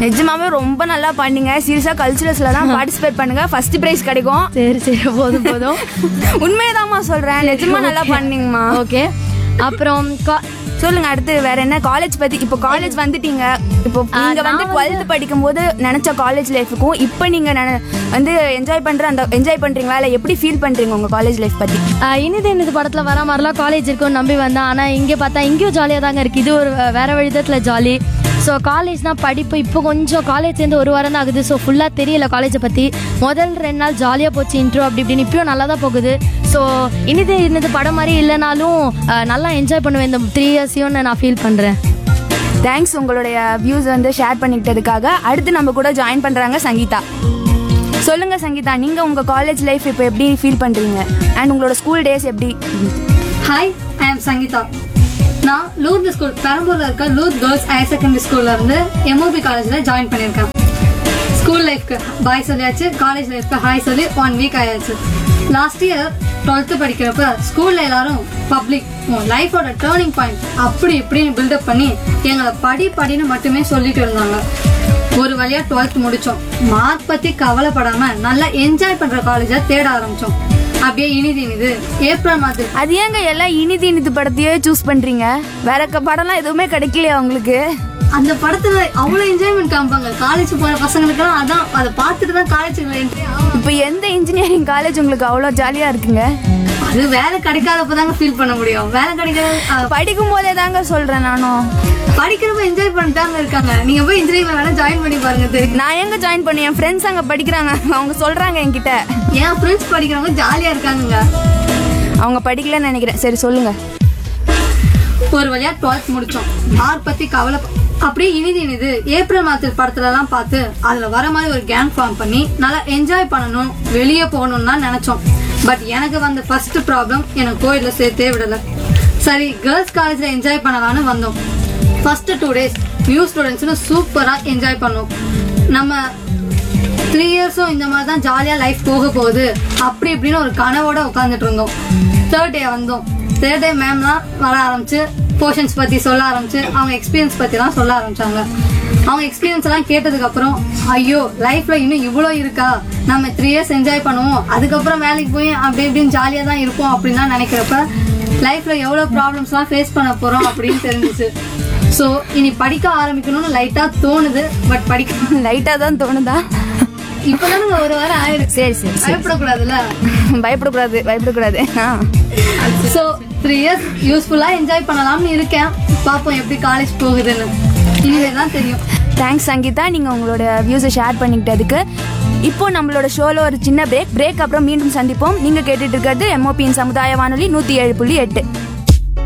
நிஜமாவே ரொம்ப நல்லா பண்ணீங்க சீரியஸா கல்ச்சுரல்ஸ்ல தான் பார்ட்டிசிபேட் பண்ணுங்க ஃபர்ஸ்ட் பிரைஸ் கிடைக்கும் சரி சரி போதும் போதும் உண்மையதாம்மா சொல்றேன் நிஜமா நல்லா பண்ணீங்கம்மா ஓகே அப்புறம் கா- சொல்லுங்க அடுத்து வேற என்ன காலேஜ் பத்தி இப்போ காலேஜ் வந்துட்டீங்க இப்போ நீங்க நான் வந்து டுவெல்த் படிக்கும் போது நினைச்ச காலேஜ் லைஃபுக்கும் இப்போ நீங்க நென- வந்து என்ஜாய் பண்ற அந்த என்ஜாய் பண்றீங்களா இல்ல எப்படி ஃபீல் பண்றீங்க உங்க காலேஜ் லைஃப் பத்தி ஆஹ் இனிது இனிது படத்தில் வர மாதிரிலாம் காலேஜ் இருக்கும்னு நம்பி வந்தேன் ஆனால் இங்கே பார்த்தா இங்கேயும் ஜாலியாக தாங்க இருக்குது இது ஒரு வே- வேற விதத்தில் ஜாலி ஸோ காலேஜ்னா படிப்பு இப்போ கொஞ்சம் காலேஜ் சேர்ந்து ஒரு வாரம் தான் ஆகுது ஸோ ஃபுல்லாக தெரியல காலேஜை பற்றி முதல் ரெண்டு நாள் ஜாலியாக போச்சு இன்ட்ரோ அப்படி இப்படின்னு இப்பயும் நல்லா தான் போகுது ஸோ இனிது இனிது படம் மாதிரி இல்லைனாலும் ஆஹ் நல்லா என்ஜாய் பண்ணுவேன் இந்த த்ரீ இயர்ஸையும் நான் ஃபீல் பண்ணுறேன் தேங்க்ஸ் உங்களுடைய வியூஸ் வந்து ஷேர் பண்ணிக்கிட்டதுக்காக அடுத்து நம்ம கூட ஜாயின் பண்றாங்க சங்கீதா சொல்லுங்க சங்கீதா நீங்க உங்க காலேஜ் லைஃப் இப்போ எப்படி ஃபீல் பண்றீங்க அண்ட் உங்களோட ஸ்கூல் டேஸ் எப்படி ஹாய் ஐ எம் சங்கீதா நான் லூத் ஸ்கூல் பெரம்பூர்ல இருக்க லூத் கேர்ள்ஸ் ஹையர் செகண்டரி ஸ்கூல்ல இருந்து எம்ஓபி காலேஜ்ல ஜாயின் பண்ணியிருக்கேன் ஸ்கூல் லைஃப்க்கு பாய் சொல்லியாச்சு காலேஜ் லைஃப்க்கு ஹாய் சொல்லி ஒன் வீக் ஆயாச்சு லாஸ்ட் இயர் டுவெல்த்து படிக்கிறப்ப ஸ்கூல்ல எல்லாரும் பப்ளிக் உன் லைஃபோட டேர்னிங் பாயிண்ட் அப்படி இப்படின்னு பில்டப் பண்ணி எங்களை படி படின்னு மட்டுமே சொல்லிட்டு இருந்தாங்க ஒரு வழியா டுவெல்த் முடிச்சோம் மார்க் பத்தி கவலைப்படாம நல்லா என்ஜாய் பண்ற காலேஜை தேட ஆரம்பிச்சோம் அப்படியே இனிது இனிது ஏப்ரல் மாதம் அது ஏங்க எல்லாம் இனிது இனிது படத்தையே சூஸ் பண்றீங்க வேற க- படம்லாம் எதுவுமே கிடைக்கலையா உங்களுக்கு அந்த படத்துல அவ்வளவு என்ஜாய்மெண்ட் காமிப்பாங்க காலேஜ் போற பசங்களுக்கெல்லாம் அதான் அதை பார்த்துட்டு தான் காலேஜுக்குள்ள என்ட்ரி ஆகும் இப்போ எந்த இன்ஜினியரிங் காலேஜ் உங்களுக்கு அவ்வளோ ஜாலியா இருக்குங்க அது வேலை கிடைக்காதப்ப தாங்க ஃபீல் பண்ண முடியும் வேலை கிடைக்காத அஹ், படிக்கும் போதே தாங்க சொல்றேன் நானும் படிக்கிறப்ப என்ஜாய் பண்ணிட்டாங்க இருக்காங்க நீங்க போய் இன்ஜினியரிங்ல வேணா ஜாயின் பண்ணி பாருங்க தெரியும் நான் எங்க ஜாயின் பண்ணேன் என் ஃப்ரெண்ட்ஸ் அங்க படிக்கிறாங்க அவங்க சொல்றாங்க என்கிட்ட என் ஃப்ரெண்ட்ஸ் படிக்கிறவங்க ஜாலியா இருக்காங்க அவங்க படிக்கலன்னு நினைக்கிறேன் சரி சொல்லுங்க ஒரு வழியா டுவெல்த் முடிச்சோம் மார்க் பத்தி கவலை அப்படியே இனிது இனிது ஏப்ரல் மாதத்து படத்துல எல்லாம் பார்த்து அதுல வர மாதிரி ஒரு கேங் ஃபார்ம் பண்ணி நல்லா என்ஜாய் பண்ணணும் வெளியே போகணும்னு தான் நினைச்சோம் பட் எனக்கு வந்த ஃபர்ஸ்ட் ப்ராப்ளம் எனக்கு கோயில்ல சேர்த்தே விடல சரி கேர்ள்ஸ் காலேஜ்ல என்ஜாய் பண்ணலாம்னு வந்தோம் ஃபர்ஸ்ட் டூ டேஸ் நியூ ஸ்டூடெண்ட்ஸ்னு சூப்பரா என்ஜாய் பண்ணோம் நம்ம த்ரீ இயர்ஸும் இந்த மாதிரி தான் ஜாலியாக லைஃப் போக போகுது அப்படி இப்படின்னு ஒரு கனவோட உட்காந்துட்டு இருந்தோம் தேர்ட் டே வந்தோம் தேர்ட் டே மேம்லாம் வர ஆரம்பிச்சு போர்ஷன்ஸ் பற்றி சொல்ல ஆரம்பிச்சு அவங்க எக்ஸ்பீரியன்ஸ் பற்றிலாம் சொல்ல ஆரம்பிச்சாங்க அவங்க எக்ஸ்பீரியன்ஸ் எல்லாம் கேட்டதுக்கு அப்புறம் ஐயோ லைஃப்ல இன்னும் இவ்வளோ இருக்கா நம்ம த்ரீ இயர்ஸ் என்ஜாய் பண்ணுவோம் அதுக்கப்புறம் வேலைக்கு போய் அப்படி இப்படின்னு ஜாலியாக தான் இருப்போம் அப்படின்னு நினைக்கிறப்ப லைஃப்ல எவ்வளோ ப்ராப்ளம்ஸ்லாம் ஃபேஸ் பண்ண போறோம் அப்படின்னு தெரிஞ்சுச்சு ஸோ இனி படிக்க ஆரம்பிக்கணும்னு லைட்டா தோணுது பட் படிக்க லைட்டா தான் தோணுதா இப்பதானுங்க ஒரு வாரம் ஆயிருக்கு சரி சரி சரி பயப்படக்கூடாதுல்ல பயப்படக்கூடாது பயப்படக்கூடாது ஆ. சோ த்ரீ இயர்ஸ் யூஸ்ஃபுல்லா என்ஜாய் பண்ணலாம்னு இருக்கேன் பாப்போம் எப்படி காலேஜ் போகுதுன்னு இனிமே தான் தெரியும் தேங்க்ஸ் சங்கீதா நீங்க உங்களோட வியூஸை ஷேர் பண்ணிக்கிட்டதுக்கு இப்போ நம்மளோட ஷோல ஒரு சின்ன பிரேக் பிரேக் அப்புறம் மீண்டும் சந்திப்போம் நீங்க கேட்டுட்டு இருக்கிறது எம்ஓபியின் சமுதாய வானொலி நூத்தி ஏழு புள்ளி எட்டு